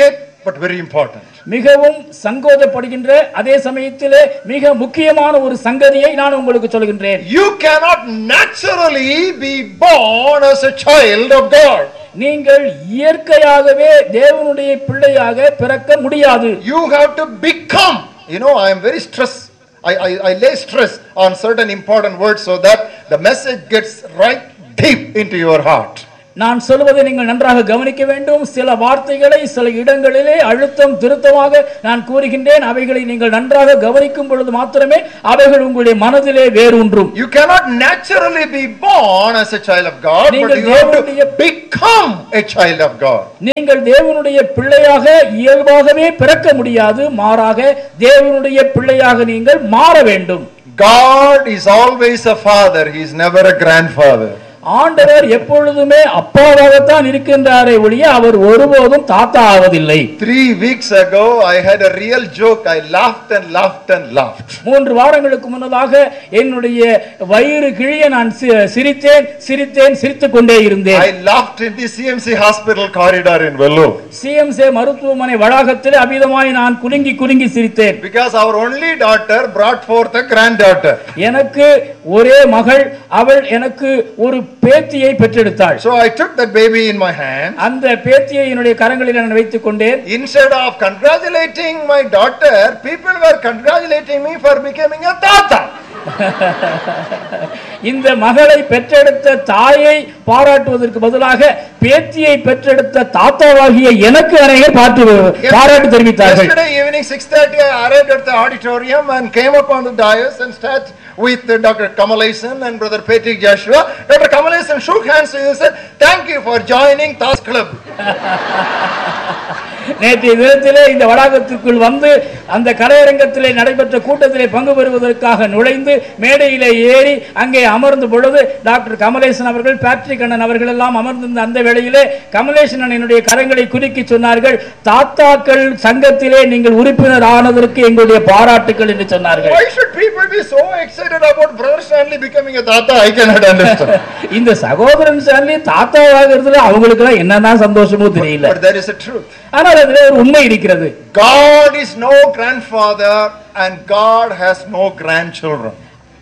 but very important. மிகவும் சங்கோஜப்படுகின்ற அதே சமயத்திலே மிக முக்கியமான ஒரு சங்கதியை நான் உங்களுக்கு சொல்கின்றேன் You cannot naturally be born as a child of God. நீங்கள் இயற்கையாகவே தேவனுடைய பிள்ளையாக பிறக்க முடியாது You have to become. You know, I am very stress. I, I, I lay stress on certain important words so that the message gets right deep into your heart. நான் சொல்வதை நீங்கள் நன்றாக கவனிக்க வேண்டும் சில வார்த்தைகளை சில இடங்களிலே அழுத்தம் திருத்தமாக நான் கூறுகின்றேன் அவைகளை நீங்கள் நன்றாக கவனிக்கும் பொழுது மாத்திரமே அவைகள் உங்களுடைய மனதிலே வேரூன்றும் You cannot naturally be born as a child of God, but நீங்கள் you have to தேவனுடைய- become a child of God. நீங்கள் தேவனுடைய பிள்ளையாக இயல்பாகவே பிறக்க முடியாது மாறாக தேவனுடைய பிள்ளையாக நீங்கள் மாற வேண்டும் God is always a father, He is never a grandfather. ஆண்டவர் எப்பொழுதுமே அப்பாவாகத்தான் இருக்கின்றாரே ஒழிய அவர் ஒருபோதும் தாத்தா ஆவதில்லை Three weeks ago, I had a real joke. I laughed and laughed and laughed. மூன்று வாரங்களுக்கு முன்னதாக என்னுடைய வயிறு கிழிய நான் சி- சிரித்தேன் சிரித்தேன் சிரித்துக் கொண்டே இருந்தேன் I laughed in the CMC hospital corridor in Vellore சிஎம்சே மருத்துவமனை வளாகத்தில் அபிதமாய் நான் குலுங்கி குலுங்கி சிரித்தேன் because our only daughter brought forth a granddaughter. எனக்கு ஒரே மகள் அவள் எனக்கு ஒரு பேத்தியை பெற்றெடுத்தாள் So I took that baby in my hand. அந்த பேத்தியை என்னுடைய கரங்களில் நான் வைத்துக் கொண்டேன் Instead of congratulating my daughter, people were congratulating me for becoming a tata. இந்த மகளை பெற்றெடுத்த தாயை பாராட்டுவதற்கு பதிலாக பேத்தியை பெற்றெடுத்த தாத்தாவாகிய எனக்கு அநேகர் பாட்டு பாராட்டு தெரிவித்தார்கள் Yesterday evening, 6.30, I arrived at the auditorium and came up on the dais and sat with uh, Dr. Kamalasan and Brother Patrick Joshua. Dr. Kamalasan shook hands with us and said, thank you for joining Tas Club. நேற்றைய தினத்திலே இந்த வளாகத்திற்குள் வந்து அந்த கலையரங்கத்திலே நடைபெற்ற கூட்டத்திலே பங்கு பெறுவதற்காக நுழைந்து மேடையிலே ஏறி அங்கே அமர்ந்த பொழுது டாக்டர் கமலேசன் அவர்கள் பேட்ரிக் அண்ணன் அவர்கள் எல்லாம் அமர்ந்திருந்த அந்த வேளையிலே கமலேசன் அண்ணனுடைய கரங்களை குலுக்கி சொன்னார்கள் தாத்தாக்கள் சங்கத்திலே நீங்கள் உறுப்பினர் ஆனதற்கு எங்களுடைய பாராட்டுக்கள் என்று சொன்னார்கள் Why should people be so excited about Brother Stanley becoming a tata? I cannot understand. இந்த சகோதரன் சார்லி தாத்தாவாகிறதுல அவங்களுக்கு எல்லாம் என்னதான் சந்தோஷமோ தெரியல but there is a truth. ஆனால் அதுல ஒரு உண்மை இருக்கிறது God is no grandfather and God has no grandchildren.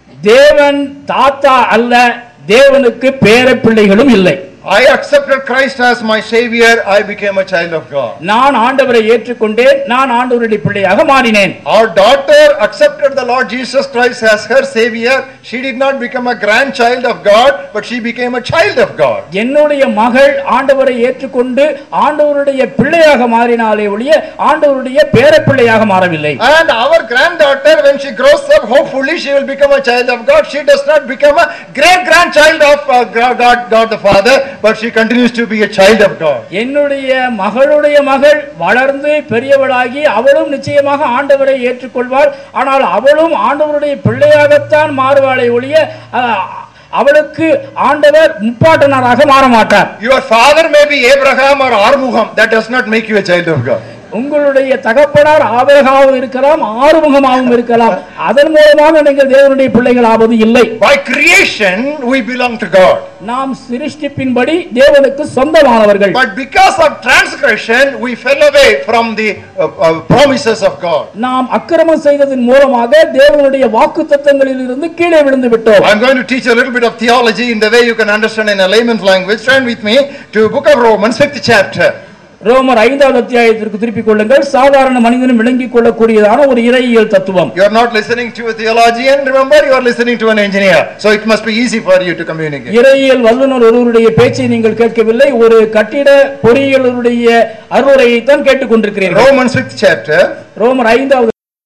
தேவன் தாத்தா அல்ல தேவனுக்கு பேர பிள்ளைகளும் இல்லை I accepted Christ as my savior. I became a child of God. நான் ஆண்டவரை ஏற்றுக்கொண்டேன் நான் ஆண்டவருடைய பிள்ளையாக மாறினேன் Our daughter accepted the Lord Jesus Christ as her savior. She did not become a grandchild of God, but she became a child of God. என்னுடைய மகள் ஆண்டவரை ஏற்றுக்கொண்டு ஆண்டவருடைய பிள்ளையாக மாறினாலே ஒழிய ஆண்டவருடைய பேர பிள்ளையாக மாறவில்லை And our granddaughter, when she grows up, hopefully she will become a child of God. She does not become a great grandchild of uh, God, God, God the Father, but she continues to be a child of God. என்னுடைய மகளுடைய மகள் வளர்ந்து பெரியவளாகி அவளும் நிச்சயமாக ஆண்டவரை ஏற்றுக்கொள்வாள் ஆனால் அவளும் ஆண்டவருடைய பிள்ளையாகத்தான் மாறுவாளை ஒழிய அஹ், அவளுக்கு ஆண்டவர் முப்பாட்டனராக மாற மாட்டார் Your father may be Abraham or Armuham. That does not make you a child of God. உங்களுடைய தகப்பனார் ஆபரகாவும் இருக்கலாம் ஆறுமுகமாகவும் இருக்கலாம் அதன் மூலமாக நீங்கள் தேவனுடைய பிள்ளைகள் ஆவது இல்லை By creation, we belong to God. நாம் சிருஷ்டிப்பின்படி தேவனுக்கு சொந்தமானவர்கள் But because of transgression, we fell away from the uh, uh, promises of God. நாம் அக்கிரமம் செய்ததன் மூலமாக தேவனுடைய வாக்கு தத்தங்களில் இருந்து கீழே விழுந்து விட்டோம் I'm going to teach a little bit of theology in the way you can understand in a layman's language. Turn with me to book of Romans, fifth chapter. ரோமர் ஐந்தாவது அத்தியாயத்திற்கு திருப்பிக் கொள்ளுங்கள் சாதாரண மனிதனும் விளங்கிக் கொள்ளக்கூடியதான ஒரு இறையியல் தத்துவம் You are not listening to a theologian, remember, you are listening to an engineer. So it must be easy for you to communicate. இறையியல் வல்லுநர் ஒருவருடைய பேச்சை நீங்கள் கேட்கவில்லை ஒரு கட்டிட பொறியியலுடைய அறுவரையைத்தான் கேட்டுக்கொண்டிருக்கிறீர்கள் Romans, fifth chapter, ரோமர் ஐந்தாவது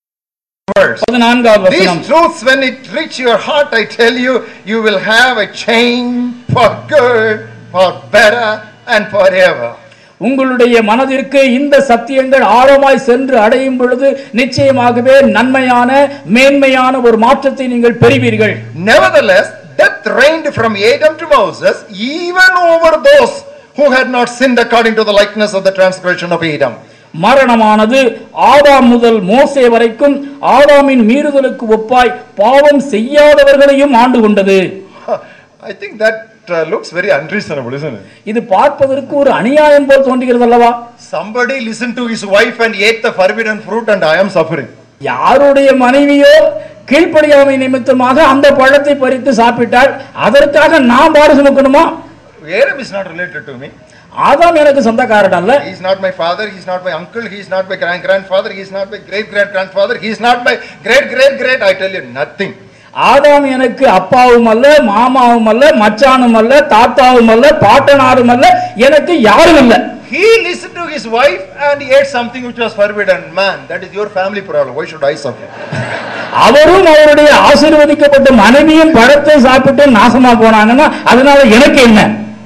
verse. பதினான்காவது வசனம் These truths, when it reach your heart, I tell you, you will have a change for good, for better, and forever. உங்களுடைய மனதிற்கு இந்த சத்தியங்கள் ஆழமாய் சென்று அடையும் பொழுது நிச்சயமாகவே நன்மையான மேன்மையான ஒரு மாற்றத்தை நீங்கள் பெறுவீர்கள் Nevertheless, death reigned from Adam to Moses, even over those who had not sinned according to the likeness of the transgression of Adam. மரணமானது ஆதாம் முதல் மோசே வரைக்கும் ஆதாமின் மீறுதலுக்கு ஒப்பாய் பாவம் செய்யாதவர்களையும் ஆண்டு கொண்டது I think that uh, looks very unreasonable, isn't it? இது பார்ப்பதற்கு ஒரு அநியாயம் போல் தோன்றுகிறது அல்லவா Somebody listened to his wife and ate the forbidden fruit, and I am suffering. யாருடைய மனைவியோ கீழ்ப்படியாமை நிமித்தமாக அந்த பழத்தை பறித்து சாப்பிட்டால் அதற்காக நான் பாடு சுமக்கணுமா Adam is not related to me. ஆதாம் எனக்கு சொந்தக்காரன் அல்ல He is not my father, he is not my uncle, he is not my grand grandfather, he is not my great great grandfather, he is not my great great great. I tell you, nothing. ஆதாம் எனக்கு அப்பாவும் அல்ல மாமாவும் அல்ல மச்சானும் அல்ல தாத்தாவும் அல்ல பாட்டனாரும் அல்ல எனக்கு யாரும் இல்ல He listened to his wife and he ate something which was forbidden. Man, that is your family problem. Why should I suffer? அவரும் அவருடைய ஆசீர்வதிக்கப்பட்ட மனைவியும் பழத்தை சாப்பிட்டு நாசமா போனாங்கன்னா அதனால எனக்கு என்ன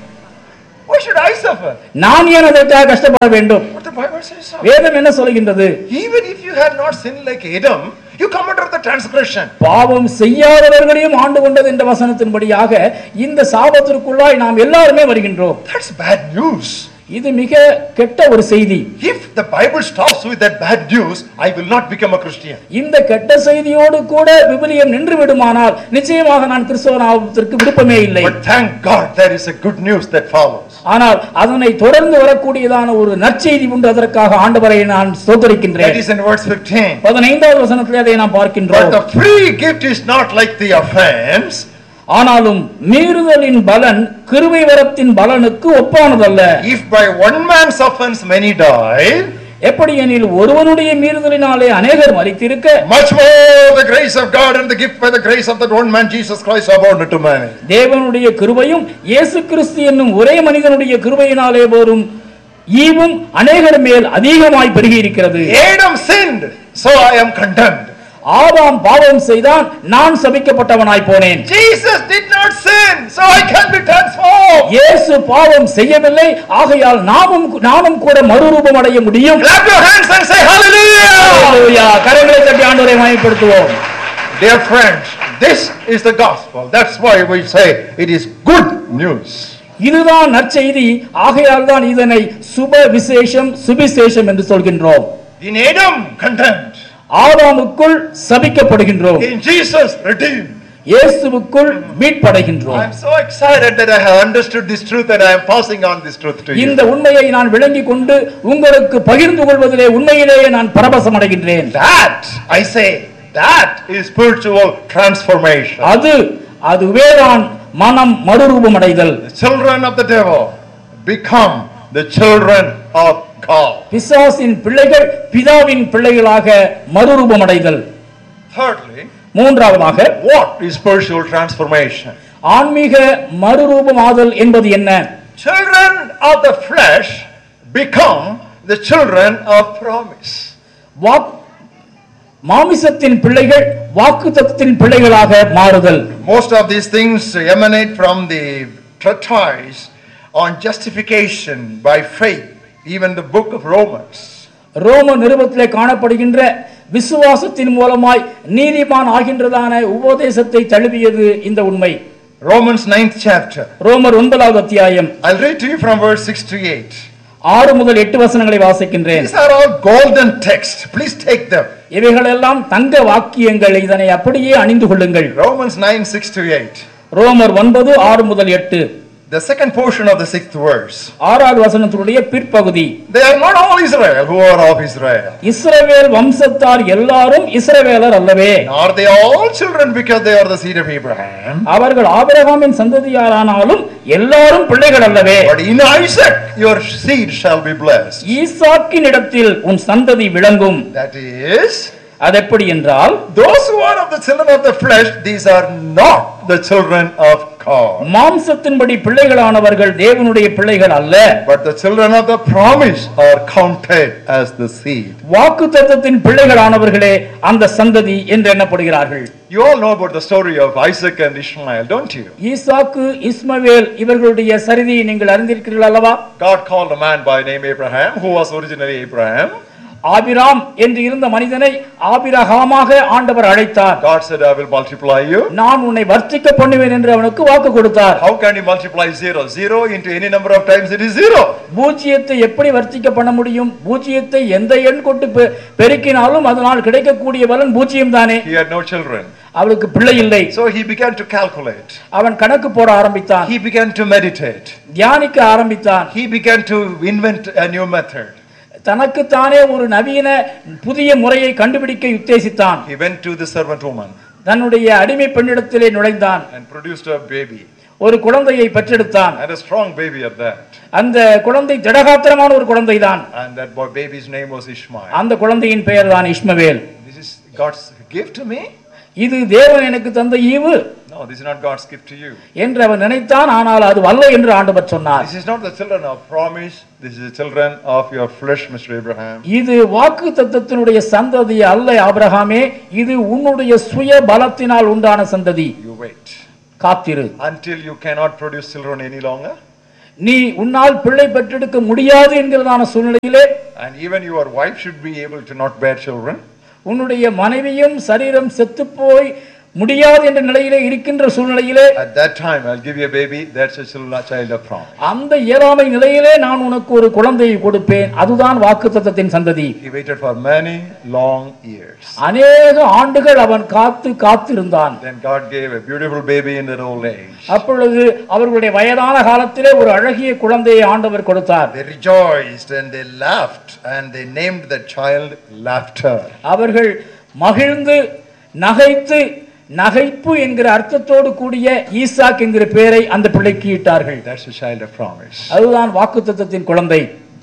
Why should I suffer? நான் ஏன் அதற்காக கஷ்டப்பட வேண்டும் What the Bible says so. வேதம் என்ன சொல்கின்றது Even if you had not sinned like Adam, you come under the transgression. பாவம் செய்யாதவர்களையும் ஆண்டு கொண்டது என்ற வசனத்தின்படியாக இந்த சாபத்திற்குள்ளாய் நாம் எல்லாருமே வருகின்றோம் That's bad news. இது மிக கெட்ட ஒரு செய்தி If the Bible stops with that bad news, I will not become a Christian. இந்த கெட்ட செய்தியோடு கூட விவிலியம் நின்று விடுமானால் நிச்சயமாக நான் கிறிஸ்தவனாவதற்கு விருப்பமே இல்லை But thank God there is a good news that follows. ஆனால் அதனை தொடர்ந்து வரக்கூடியதான ஒரு நற்செய்தி உண்டு அதற்காக ஆண்டவரை நான் That ஸ்தோத்தரிக்கின்றேன் is in verse 15. பதினைந்தாவது வசனத்திலே அதை நாம் But பார்க்கின்றோம் the free gift is not like the offense. ஆனாலும் மீறுதலின் பலன் கிருபை வரத்தின் பலனுக்கு ஒப்பானதல்ல If by one man's offense many died, எப்படி எனில் ஒருவனுடைய மீறுதலினாலே அநேகர் மறித்திருக்க much more the grace of God and the gift by the grace of that one man Jesus Christ abounded to many. தேவனுடைய கிருபையும் இயேசு கிறிஸ்து என்னும் ஒரே மனிதனுடைய கிருபையினாலே வரும் ஈவும் அநேகர் மேல் அதிகமாய் பெருகி இருக்கிறது Adam sinned, so I am condemned. ஆதாம் பாவம் செய்தான் நான் சபிக்கப்பட்டவனாய் போனேன் Jesus did not sin, so I can be transformed. இயேசு பாவம் செய்யவில்லை ஆகையால் நாமும் நாமும் கூட மறுரூபம் அடைய முடியும் Clap your hands and say hallelujah. ஹalleluya. கரங்களை தட்டி ஆண்டவரை மகிமைப்படுத்துவோம் Dear friends, this is the gospel. That's why we say it is good news. இதுதான் நற்செய்தி ஆகையால் தான் இதனை சுப விசேஷம் சுபிசேஷம் என்று சொல்கின்றோம் In Adam, condemned. ஆதாமுக்குள் சபிக்கப்படுகின்றோம் In Jesus, redeemed. இயேசுவுக்குள் மீட்படைகின்றோம் I'm so excited that I have understood this truth and I am passing on this truth to you. இந்த உண்மையை நான் விளங்கிக் கொண்டு உங்களுக்கு பகிர்ந்து கொள்வதிலே உண்மையிலேயே நான் பரவசம் அடைகின்றேன் That, I say, that is spiritual transformation. அது அதுவேதான் மனம் மறுரூபம் அடைதல் The children of the devil become the children of God. பிசாசின் பிள்ளைகள் பிதாவின் பிள்ளைகளாக மறுரூபம் அடைதல் Thirdly, மூன்றாவதாக what is spiritual transformation? ஆன்மீக மறுரூபம் ஆதல் என்பது என்ன Children of the flesh become the children of promise. வாக் மாமிசத்தின் பிள்ளைகள் வாக்கு பிள்ளைகளாக மாறுதல் Most of these things emanate from the treatise on justification by faith, even the book of Romans. ரோம நிருபத்திலே காணப்படுகின்ற விசுவாசத்தின் மூலமாய் நீதிமான் ஆகின்றதான உபதேசத்தை தழுவியது இந்த உண்மை Romans 9th chapter. ரோமர் ஒன்பதாவது அத்தியாயம் I'll read to you from verse 6 to 8. ஆறு முதல் எட்டு வசனங்களை வாசிக்கின்றேன் These are all golden texts. Please take them. இவைகளெல்லாம் தங்க வாக்கியங்கள் இதனை அப்படியே அணிந்து கொள்ளுங்கள் Romans 9 6 to 8. ரோமர் ஒன்பது ஆறு முதல் எட்டு The second portion of the sixth verse. ஆறாவது வசனத்தினுடைய பிற்பகுதி They are not all Israel who are of Israel. இஸ்ரவேல் வம்சத்தார் எல்லாரும் இஸ்ரவேலர் அல்லவே Are they all children because they are the seed of Abraham? அவர்கள் ஆபிரகாமின் சந்ததியாரானாலும் எல்லாரும் பிள்ளைகள் அல்லவே But in Isaac your seed shall be blessed. ஈசாக்கின் இடத்தில் உன் சந்ததி விளங்கும் That is, அதெப்படி என்றால் those who are of the children of the flesh, these are not the children of God. மாம்சத்தின்படி பிள்ளைகளானவர்கள் தேவனுடைய பிள்ளைகள் அல்ல But the children of the promise are counted as the seed. வாக்கு தத்தத்தின் பிள்ளைகளானவர்களே அந்த சந்ததி என்று எண்ணப்படுகிறார்கள் You all know about the story of Isaac and Ishmael, don't you? ஈசாக்கு இஸ்மவேல் இவர்களுடைய சரிதியை நீங்கள் அறிந்திருக்கிறீர்கள் அல்லவா God called a man by name Abraham, who was originally Abraham. Abram என்று இருந்த மனிதனை ஆபிரகாமாக ஆண்டவர் அழைத்தார் God said, I will multiply you. நான் உன்னை வர்த்திக்க பண்ணுவேன் என்று அவனுக்கு வாக்கு கொடுத்தார் How can you multiply zero? Zero into any number of times it is zero. பூஜ்ஜியத்தை எப்படி வர்த்திக்க பண்ண முடியும் பூஜ்ஜியத்தை எந்த எண் கொண்டு பெ- பெருக்கினாலும் அதனால் கிடைக்கக்கூடிய பலன் பூஜ்ஜியம் தானே He had no children. அவளுக்கு பிள்ளை இல்லை So he began to calculate. அவன் கணக்கு போட ஆரம்பித்தான் He began to meditate. தியானிக்க ஆரம்பித்தான் He began to invent a new method. தனக்குத்தானே ஒரு நவீன புதிய முறையை கண்டுபிடிக்க உத்தேசித்தான் He went to the servant woman தன்னுடைய அடிமை பெண்ணிடத்திலே நுழைந்தான் and produced a baby. ஒரு குழந்தையை பெற்றெடுத்தான் And a strong baby at that. அந்த குழந்தை திடகாத்திரமான ஒரு குழந்தைதான் And that boy, baby's name was Ishmael. அந்த குழந்தையின் பெயர் தான் இஸ்மவேல் This is God's gift to me? இது தேவன் எனக்கு தந்த ஈவு No, this is not God's gift to you. என்று அவன் நினைத்தான் ஆனால் அது வல்ல என்று ஆண்டவர் சொன்னார் This is not the children of promise. This is the children of your flesh, Mr. Abraham. இது வாக்கு தத்தத்தினுடைய சந்ததி அல்ல ஆபிரகாமே இது உன்னுடைய சுய பலத்தினால் உண்டான சந்ததி You wait காத்திரு until you cannot produce children any longer. நீ உன்னால் பிள்ளை பெற்றெடுக்க முடியாது என்கிறதான சூழ்நிலையிலே And even your wife should be able to not bear children. உன்னுடைய மனைவியும் சரீரம் செத்துப்போய் முடியாது என்ற நிலையிலே இருக்கின்ற சூழ்நிலையிலே At that time, I'll give you a baby. That's a chil- child of promise. அந்த இயலாமை நிலையிலே நான் உனக்கு ஒரு குழந்தையை கொடுப்பேன் அதுதான் வாக்குத்தத்தத்தின் சந்ததி He waited for many long years. அநேக ஆண்டுகள் அவன் காத்து காத்திருந்தான் Then God gave a beautiful baby in their old age. அப்பொழுது அவர்களுடைய வயதான காலத்திலே ஒரு அழகிய குழந்தையை ஆண்டவர் கொடுத்தார் They rejoiced and they laughed and they named the child Laughter. அவர்கள் மகிழ்ந்து நகைத்து நகைப்பு என்கிற அர்த்தத்தோடு கூடிய ஈசாக் என்கிற பெயரை அந்த பிள்ளைக்கு இட்டார்கள் That's a child of promise. அதுதான் வாக்குத்தத்தத்தின் குழந்தை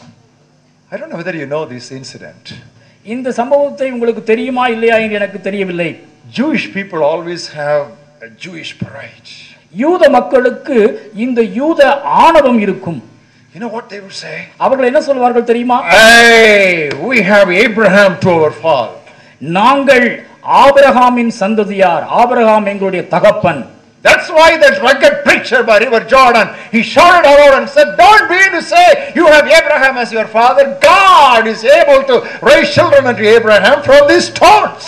I don't know whether you know this incident. இந்த சம்பவத்தை உங்களுக்கு தெரியுமா இல்லையா என்று எனக்கு தெரியவில்லை Jewish people always have a Jewish pride. யூத மக்களுக்கு இந்த யூத ஆணவம் இருக்கும் You know what they would say? அவர்கள் என்ன சொல்வார்கள் தெரியுமா Hey, we have Abraham to our father. நாங்கள் ஆபிரகாமின் சந்ததியார் ஆபிரகாம் எங்களுடைய தகப்பன் That's why that rugged preacher by River Jordan, he shouted out and said, Don't be to say you have Abraham as your father. God is able to raise children unto Abraham from these stones.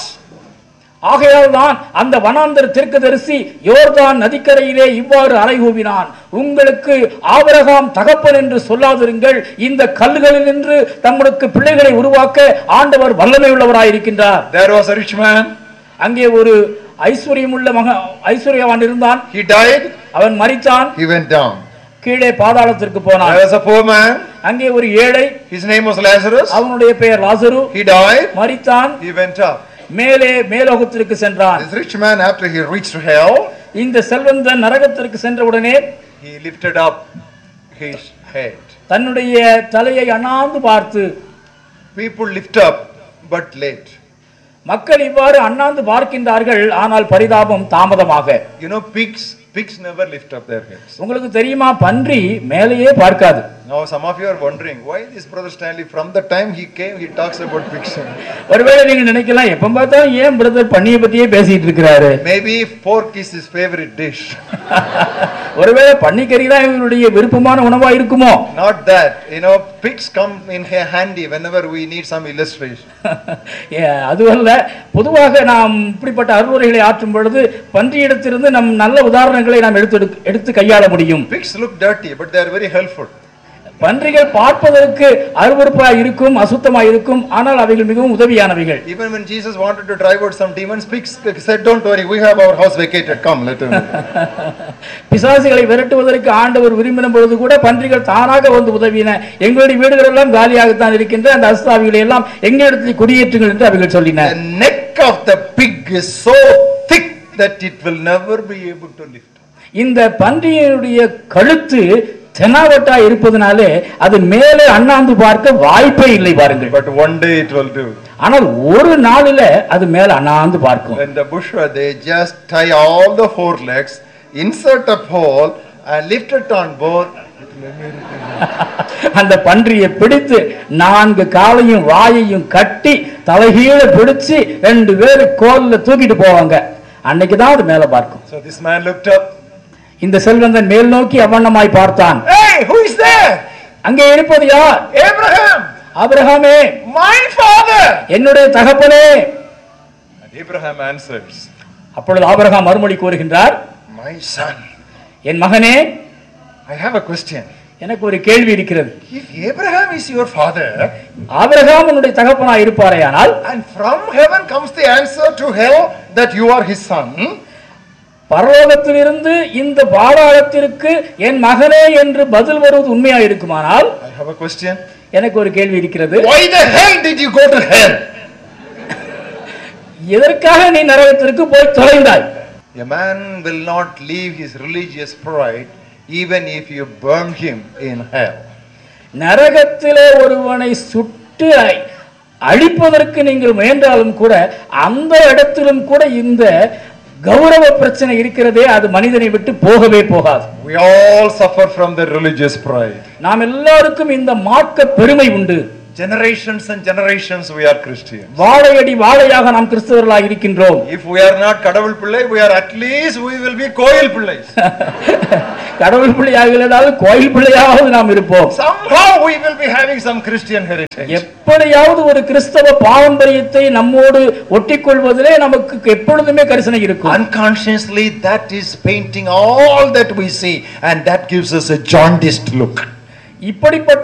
ஆகையால் தான் அந்த வனாந்தர தீர்க்கதரிசி யோர்தான் நதிக்கரையிலே இவ்வாறு அறைகூவினான் உங்களுக்கு ஆபிரகாம் தகப்பன் என்று சொல்லாதிருங்கள் இந்த கல்லுகளில் நின்று தங்களுக்கு பிள்ளைகளை உருவாக்க ஆண்டவர் வல்லமை உள்ளவராயிருக்கின்றார் There was a rich man, அங்கே ஒரு ஐஸ்வர்யமுள்ள மக ஐஸ்வர்யவான் இருந்தான் he died, அவன் மரித்தான் he went down. கீழே பாதாளத்திற்கு போனான் There was a poor man, அங்கே ஒரு ஏழை his name was Lazarus, அவனுடைய பெயர் லாசரு he died, மரித்தான் he went up. மேலே மேலோகத்திற்கு சென்றான் This rich man, after he reached hell, இந்த செல்வந்தன் நரகத்திற்கு சென்றவுடனே he lifted up his head. தன்னுடைய தலையை அண்ணாந்து பார்த்து People lift up, but late. மக்கள் இவ்வாறு அண்ணாந்து பார்க்கின்றார்கள் ஆனால் பரிதாபம் தாமதமாக You know, pigs, pigs never lift up their heads. உங்களுக்கு தெரியுமா பன்றி மேலேயே பார்க்காது Now, some of you are wondering why this brother Stanley, from the time he came, he talks about pigs. ஒருவேளை நீங்க நினைக்கலாம் எப்ப பார்த்தாலும் ஏன் பிரதர் பண்ணியை பத்தியே பேசிட்டு இருக்கிறாரு Maybe pork is his favorite dish. ஒருவேளை பன்னிக்கறி தான் இவருடைய விருப்பமான உணவா இருக்குமோ Not that. You know, pigs come in ha- handy whenever we need some illustration. ஏ, அதுவல்ல பொதுவாக நாம் இப்படிப்பட்ட அறுவரைகளை ஆற்றும் பொழுது பன்றியிடத்திலிருந்து நம் நல்ல உதாரணங்களை நாம் எடுத்து எடுத்து கையாள முடியும் Pigs look dirty, but they are very helpful. பன்றிகள் பார்ப்பதற்கு அருவருப்பா இருக்கும் அசுத்தமா இருக்கும் ஆனால் அவைகள் மிகவும் உதவியானவைகள் Even when Jesus wanted to drive out some demons, pigs said, Don't worry, we have our house vacated. Come, let him. பிசாசுகளை விரட்டுவதற்கு ஆண்டவர் விரும்பின பொழுது கூட பன்றிகள் தானாக வந்து உதவின எங்களுடைய வீடுகள் எல்லாம் காலியாகத்தான் இருக்கின்ற அந்த அஸ்தாவிகளை எல்லாம் எங்களிடத்தில் குடியேற்றுங்கள் என்று அவைகள் சொல்லின the neck of the pig is so thick that it will never be able to lift. இந்த பன்றியினுடைய கழுத்து தெனாவட்டா இருப்பதனாலே அது மேலே அண்ணாந்து பார்க்க வாய்ப்பே இல்லை பாருங்கள் But one day it will do. ஆனால் ஒரு நாளில அது மேல அண்ணாந்து பார்க்கும் When the bushra, they just tie all the four legs, insert a pole, and lift it on both. அந்த பன்றியை பிடித்து நான்கு காலையும் வாயையும் கட்டி தலைகீழ பிடிச்சு ரெண்டு பேரு கோல்ல தூக்கிட்டு போவாங்க அன்னைக்கு தான் அது மேல பார்க்கும் So this man looked up. இந்த செல்வந்தன் மேல் நோக்கி அவ்வண்ணமாய் பார்த்தான் Hey, who is there? அங்கே இருப்பது யார் Abraham, ஆபிரகாமே my father. என்னுடைய தகப்பனே And Abraham answers, அப்பொழுது ஆபிரகாம் மறுமொழி கூறுகின்றார் My son, என் மகனே I have a question. எனக்கு ஒரு கேள்வி இருக்கிறது If Abraham is your father, Abraham உன்னுடைய தகப்பனாய் இருப்பாரேயானால் and from heaven comes the answer to hell that you are his son, பரலோகத்திலிருந்து இந்த பாதாளத்திற்கு என் மகனே என்று பதில் வருவது உண்மையா இருக்குமானால் I have a question. எனக்கு ஒரு கேள்வி இருக்கிறது Why the hell did you go to hell? எதற்காக நீ நரகத்திற்கு போய் தொலைந்தாய் A man will not leave his religious pride even if you burn him in hell. நரகத்திலே ஒருவனை சுட்டு அ- அழிப்பதற்கு நீங்கள் முயன்றாலும் கூட அந்த இடத்திலும் கூட இந்த கௌரவ பிரச்சனை இருக்கிறதே அது மனிதனை விட்டு போகவே போகாது We all suffer from the religious pride. நாம் எல்லாருக்கும் இந்த மார்க்க பெருமை உண்டு Generations and generations we are Christians. வாழையடி வாழையாக நாம் கிறிஸ்தவர்களாக இருக்கின்றோம் If we are not Kadavul Pillai, we are at least we will be Koil Pillais. கடவுள் பிள்ளையாக இல்லைனாலும் கோயில் பிள்ளையாவது நாம் இருப்போம் Somehow we will be having some Christian heritage. எப்படியாவது ஒரு கிறிஸ்தவ பாரம்பரியத்தை நம்மோடு ஒட்டிக்கொள்வதிலே நமக்கு எப்பொழுதுமே கரிசனை இருக்கும் Unconsciously, that is painting all that we see, and that gives us a jaundiced look. இப்படிப்பட்ட